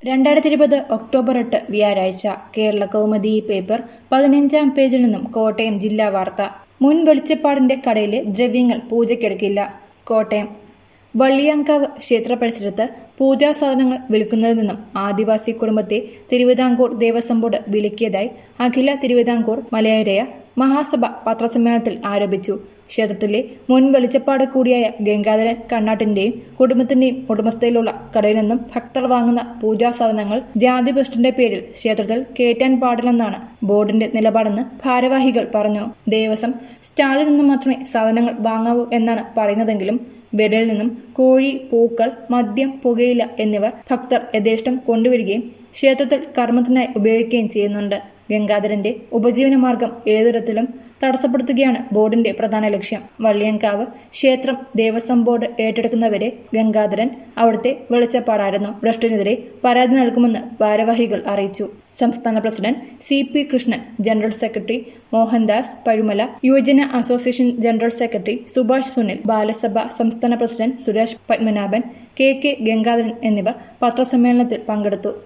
രണ്ടായിരത്തി ഇരുപത് ഒക്ടോബർ എട്ട് വ്യാഴാഴ്ച കേരള കൗമുദി പേപ്പർ പതിനഞ്ചാം പേജിൽ നിന്നും കോട്ടയം ജില്ലാ വാർത്ത മുൻ വെളിച്ചപ്പാടിന്റെ കടയിലെ ദ്രവ്യങ്ങൾ പൂജയ്ക്കെടുക്കില്ല കോട്ടയം വള്ളിയാങ്കാവ് ക്ഷേത്ര പരിസരത്ത് പൂജാ സാധനങ്ങൾ വിൽക്കുന്നതിൽ നിന്നും ആദിവാസി കുടുംബത്തെ തിരുവിതാംകൂർ ദേവസ്വം ബോർഡ് വിലക്കിയതായി അഖില തിരുവിതാംകൂർ മലയരയ മഹാസഭ പത്രസമ്മേളനത്തിൽ ആരോപിച്ചു ക്ഷേത്രത്തിലെ മുൻ വെളിച്ചപ്പാട് കൂടിയായ ഗംഗാധരൻ കണ്ണാട്ടിന്റെയും കുടുംബത്തിന്റെയും ഉടമസ്ഥയിലുള്ള കടയിൽ നിന്നും ഭക്തർ വാങ്ങുന്ന പൂജാ സാധനങ്ങൾ ജാതിഭ്രഷ്ടിന്റെ പേരിൽ ക്ഷേത്രത്തിൽ കയറ്റാൻ പാടില്ലെന്നാണ് ബോർഡിന്റെ നിലപാടെന്ന് ഭാരവാഹികൾ പറഞ്ഞു ദേവസ്വം സ്റ്റാളിൽ നിന്നും മാത്രമേ സാധനങ്ങൾ വാങ്ങാവൂ എന്നാണ് പറയുന്നതെങ്കിലും വിരലിൽ നിന്നും കോഴി പൂക്കൾ മദ്യം പുകയില എന്നിവ ഭക്തർ യഥേഷ്ടം കൊണ്ടുവരികയും ക്ഷേത്രത്തിൽ കർമ്മത്തിനായി ഉപയോഗിക്കുകയും ചെയ്യുന്നുണ്ട് ഗംഗാധരന്റെ ഉപജീവനമാർഗം ഏതൊരത്തിലും തടസ്സപ്പെടുത്തുകയാണ് ബോർഡിന്റെ പ്രധാന ലക്ഷ്യം വള്ളിയങ്കാവ് ക്ഷേത്രം ദേവസ്വം ബോർഡ് ഏറ്റെടുക്കുന്നവരെ ഗംഗാധരൻ അവിടുത്തെ വെളിച്ചപ്പാടായിരുന്നു ഭ്രഷ്ടിനെതിരെ പരാതി നൽകുമെന്ന് ഭാരവാഹികൾ അറിയിച്ചു സംസ്ഥാന president C P Krishnan general secretary Mohandas Pazhumala Yuvajana association general secretary Subhash Sunil Balasabha സംസ്ഥാന president Suresh Padmanabhan K K Gangadharan എന്നിവർ പത്രസമ്മേളനത്തിൽ പങ്കെടുത്തു